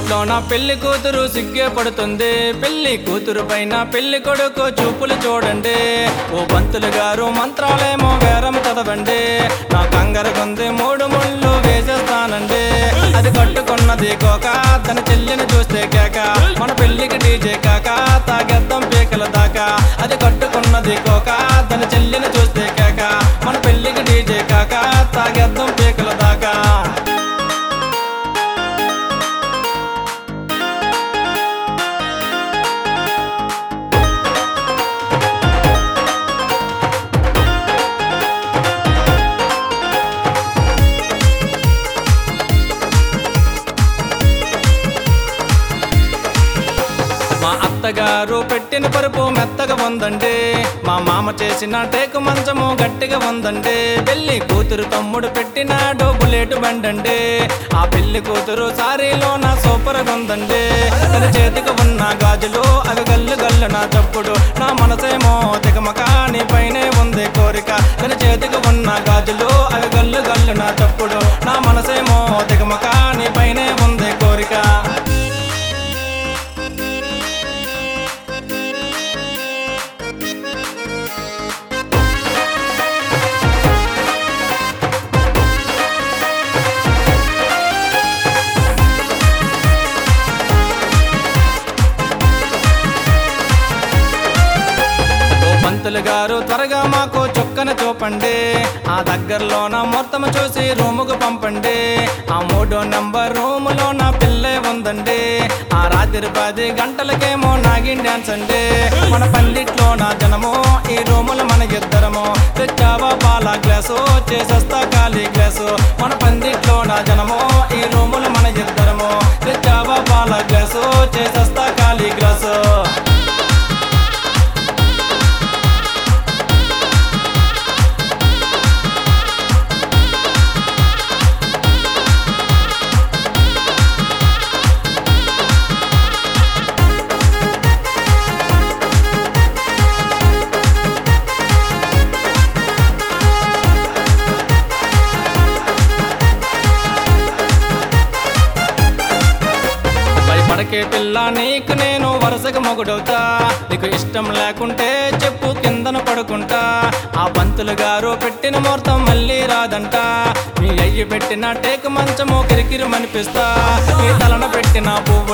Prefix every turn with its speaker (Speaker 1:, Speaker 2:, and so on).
Speaker 1: పందిట్లో నా పెళ్లి కూతురు సిగ్గే పడుతుంది పెళ్లి కూతురు పైన పెళ్లి కొడుకు చూపులు చూడండి ఓ పంతులు గారు మంత్రాలేమో వేరం చదవండి నా కంగరగుంది మూడు ముళ్ళు వేసేస్తానండి అది కట్టుకున్నది కోక తన చెల్లిని చూస్తే కేక మన పెళ్లికి డీజే కాక తాగెద్దం పీకల దాకా అది కట్టుకున్నది కోక తన చెల్లిని చూస్తే కేక మన పెళ్లికి డీజే కాక తాగెద్దం పీకల దాకా మా అత్తగారు పెట్టిన పరుపు మెత్తగా ఉందండి మా మామ చేసిన టేకు మంచము గట్టిగా ఉందండి పెళ్లి కూతురు తమ్ముడు పెట్టిన డోబులేటు బండండి ఆ పెళ్లి కూతురు సారీలో నా సూపర్ ఉందండి తన చేతికి ఉన్న గాజులు అవి గల్లు గల్లు నా తప్పుడు నా మనసేమో తికమక నీ పైనే ఉంది కోరిక తన చేతికి ఉన్న గాజులు అవి గల్లు గల్లు నా తప్పుడు నా మనసేమో తికమక నీ పైనే ఉంది కోరిక ఓ పంతులు గారు త్వరగా మాకు చొక్కన చూపండి ఆ దగ్గరలో నా మొత్తం చూసి రూముకు పంపండి ఆ మూడో నంబర్ రూములో నా పిల్లే ఉందండి ఆ రాత్రి పది గంటలకేమో నాగిన్ డాన్స్ అండి మన పందిట్లో నా జనము ఈ రూములు మన ఇద్దరము తెచ్చావా పాల గ్లాసు చేసేస్తా ఖాళీ గ్లాసు మన పందిట్లో నా జనము ఈ రూములు మన ఇద్దరము తెచ్చావా పాల గ్లాసు చేసేస్తా ఖాళీ గ్లాసు భయపడకే పిల్ల నీకు నేను వరుసగా మొగుడవుతా నీకు ఇష్టం లేకుంటే చెప్పు కిందన పడుకుంటా ఆ పంతులు గారు పెట్టిన ముహూర్తం మళ్ళీ రాదంట మీ అయ్యి పెట్టిన టేకు మంచము కిరికిరి మనిపిస్తా నీ తలన పెట్టిన పువ్వు